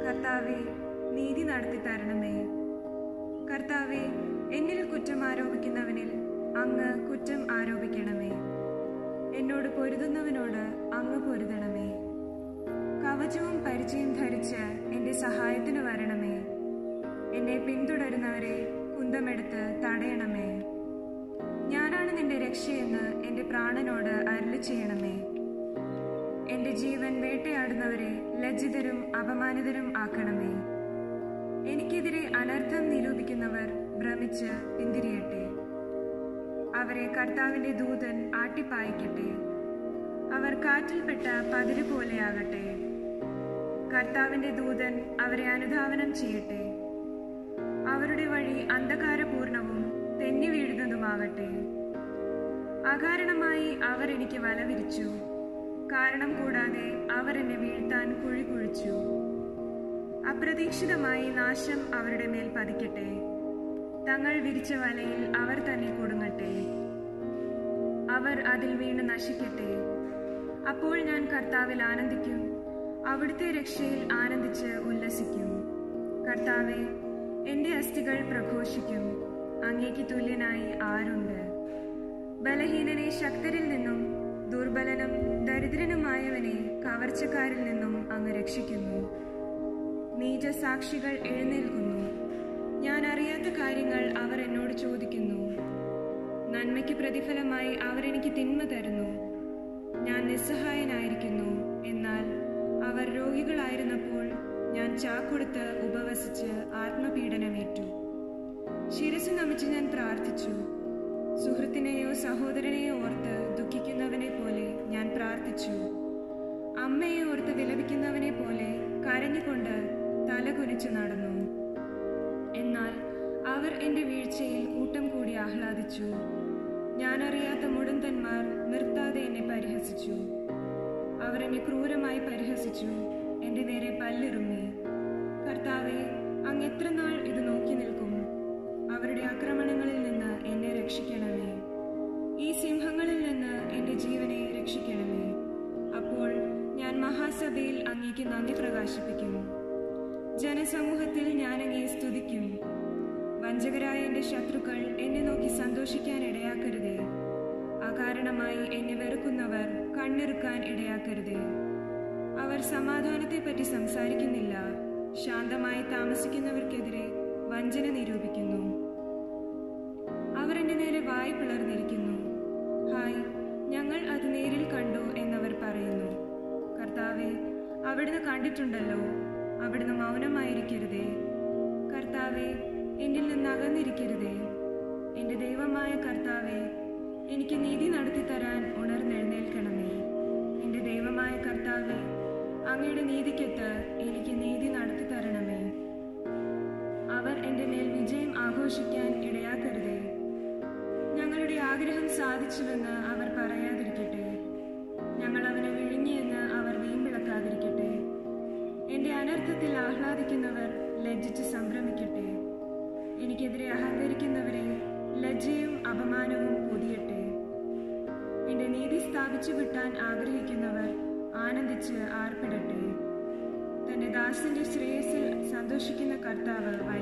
കർത്താവെ നീതി നടത്തി തരണമേ കർത്താവെ എന്നിൽ കുറ്റം ആരോപിക്കുന്നവനിൽ അങ്ങ് കുറ്റം ആരോപിക്കണമേ എന്നോട് പൊരുതുന്നവനോട് അങ്ങ് പൊരുതണമേ കവചവും പരിചയം ധരിച്ച് എന്റെ സഹായത്തിന് വരണമേ എന്നെ പിന്തുടരുന്നവരെ കുന്തമെടുത്ത് തടയണമേ ഞാനാണ് നിന്റെ രക്ഷയെന്ന് എന്റെ പ്രാണനോട് അരുളി ചെയ്യണമേ എന്റെ ജീവൻ വേട്ടയാടുന്നവരെ ലജ്ജിതരും അപമാനിതരും ആക്കണമേ എനിക്കെതിരെ അനർത്ഥം നിരൂപിക്കുന്നവർ ഭ്രമിച്ച് പിന്തിരിയട്ടെ അവരെ കർത്താവിന്റെ ദൂതൻ ആട്ടിപ്പായിക്കട്ടെ അവർ കാറ്റിൽപ്പെട്ട പതിര് പോലെയാകട്ടെ കർത്താവിന്റെ ദൂതൻ അവരെ അനുധാവനം ചെയ്യട്ടെ അവരുടെ വഴി അന്ധകാരപൂർണവും തെന്നി വീഴുന്നതുമാകട്ടെ അകാരണമായി അവർ എനിക്ക് വല വിരിച്ചു കാരണം കൂടാതെ അവർ എന്നെ വീഴ്ത്താൻ കുഴി കുഴിച്ചു അപ്രതീക്ഷിതമായി നാശം അവരുടെ മേൽ പതിക്കട്ടെ തങ്ങൾ വിരിച്ച വലയിൽ അവർ തന്നെ കുടുങ്ങട്ടെ അവർ അതിൽ വീണ് നശിക്കട്ടെ അപ്പോൾ ഞാൻ കർത്താവിൽ ആനന്ദിക്കും അവിടുത്തെ രക്ഷയിൽ ആനന്ദിച്ച് ഉല്ലസിക്കും കർത്താവെ എന്റെ അസ്ഥികൾ പ്രഘോഷിക്കും അങ്ങേക്ക് തുല്യനായി ആരുണ്ട് ബലഹീനനെ ശക്തരിൽ നിന്നും ദുർബലനും ദരിദ്രനുമായവനെ കവർച്ചക്കാരിൽ നിന്നും അങ്ങ് രക്ഷിക്കുന്നു നീച സാക്ഷികൾ എഴുന്നേൽക്കുന്നു ഞാൻ അറിയാത്ത കാര്യങ്ങൾ അവർ എന്നോട് ചോദിക്കുന്നു നന്മയ്ക്ക് പ്രതിഫലമായി അവർ എനിക്ക് തിന്മ തരുന്നു ഞാൻ നിസ്സഹായനായിരിക്കുന്നു എന്നാൽ അവർ രോഗികളായിരുന്നപ്പോൾ ഞാൻ ചാക്കൊടുത്ത് ഉപവസിച്ച് ആത്മപീഡനമേറ്റു ശിരസ് നമിച്ച് ഞാൻ പ്രാർത്ഥിച്ചു സുഹൃത്തിനെയോ സഹോദരനെയോ ഓർത്ത് ദുഃഖിക്കുന്നവനെ പോലെ ഞാൻ പ്രാർത്ഥിച്ചു അമ്മയെ ഓർത്ത് വിലപിക്കുന്നവനെ പോലെ കരഞ്ഞുകൊണ്ട് തല കുനിച്ചു നടന്നു എന്നാൽ അവർ എന്റെ വീഴ്ചയിൽ കൂട്ടം കൂടി ആഹ്ലാദിച്ചു ഞാനറിയാത്ത മുടന്തന്മാർ നിർത്താതെ എന്നെ പരിഹസിച്ചു അവർ എന്നെ ക്രൂരമായി പരിഹസിച്ചു എന്റെ നേരെ പല്ലിറുമ്മി കർത്താവെ അങ്ങ് എത്ര നാൾ ഇത് നോക്കി നിൽക്കും അവരുടെ ആക്രമണങ്ങളിൽ നിന്ന് എന്നെ രക്ഷിക്കണമേ ഈ സിംഹങ്ങളിൽ നിന്ന് എന്റെ ജീവനെ രക്ഷിക്കണമേ അപ്പോൾ ഞാൻ മഹാസഭയിൽ അങ്ങേക്ക് നന്ദി പ്രകാശിപ്പിക്കും ജനസമൂഹത്തിൽ ഞാൻ അങ്ങേ സ്തുതിക്കും വഞ്ചകരായ എന്റെ ശത്രുക്കൾ എന്നെ നോക്കി സന്തോഷിക്കാൻ ഇടയാക്കരുതേ അകാരണമായി എന്നെ വെറുക്കുന്നവർ കണ്ണിറുക്കാൻ ഇടയാക്കരുതേ അവർ സമാധാനത്തെപ്പറ്റി സംസാരിക്കുന്നില്ല ശാന്തമായി താമസിക്കുന്നവർക്കെതിരെ വഞ്ചന നിരൂപിക്കുന്നു അവർ എന്റെ നേരെ വായി പിളർന്നിരിക്കുന്നു ഹായ് ഞങ്ങൾ അത് നേരിൽ കണ്ടു എന്നവർ പറയുന്നു കർത്താവെ അവിടുന്ന് കണ്ടിട്ടുണ്ടല്ലോ അവിടുന്ന് മൗനമായിരിക്കരുതേ കർത്താവെ എന്നിൽ നിന്ന് അകന്നിരിക്കരുതേ എന്റെ ദൈവമായ കർത്താവെ എനിക്ക് നീതി നടത്തി തരാൻ ഉണർന്നെഴുന്നേൽക്കണമേ എന്റെ ദൈവമായ കർത്താവെ അങ്ങയുടെ നീതിക്കൊത്ത് എനിക്ക് നീതി നടത്തി തരണമേ അവർ എന്റെ മേൽ വിജയം ആഘോഷിക്കാൻ ഇടയാക്കരുതേ ഞങ്ങളുടെ ആഗ്രഹം സാധിച്ചുവെന്ന് അവർ പറയാതിരിക്കട്ടെ ഞങ്ങൾ അവനെ വിഴുങ്ങിയെന്ന് അവർ വീമ്പിളക്കാതിരിക്കട്ടെ എന്റെ അനർത്ഥത്തിൽ ആഹ്ലാദിക്കുന്നവർ ലജ്ജിച്ച് സംഭ്രമിക്കട്ടെ എനിക്കെതിരെ അഹങ്കരിക്കുന്നവരെ ലജ്ജയും അപമാനവും പൊതിയട്ടെ എന്റെ നീതി സ്ഥാപിച്ചു വിട്ടാൻ ആഗ്രഹിക്കുന്നവർ ആനന്ദിച്ച് ആർപ്പിടട്ടെ തന്റെ ദാസന്റെ ശ്രേയസിൽ സന്തോഷിക്കുന്ന കർത്താവ്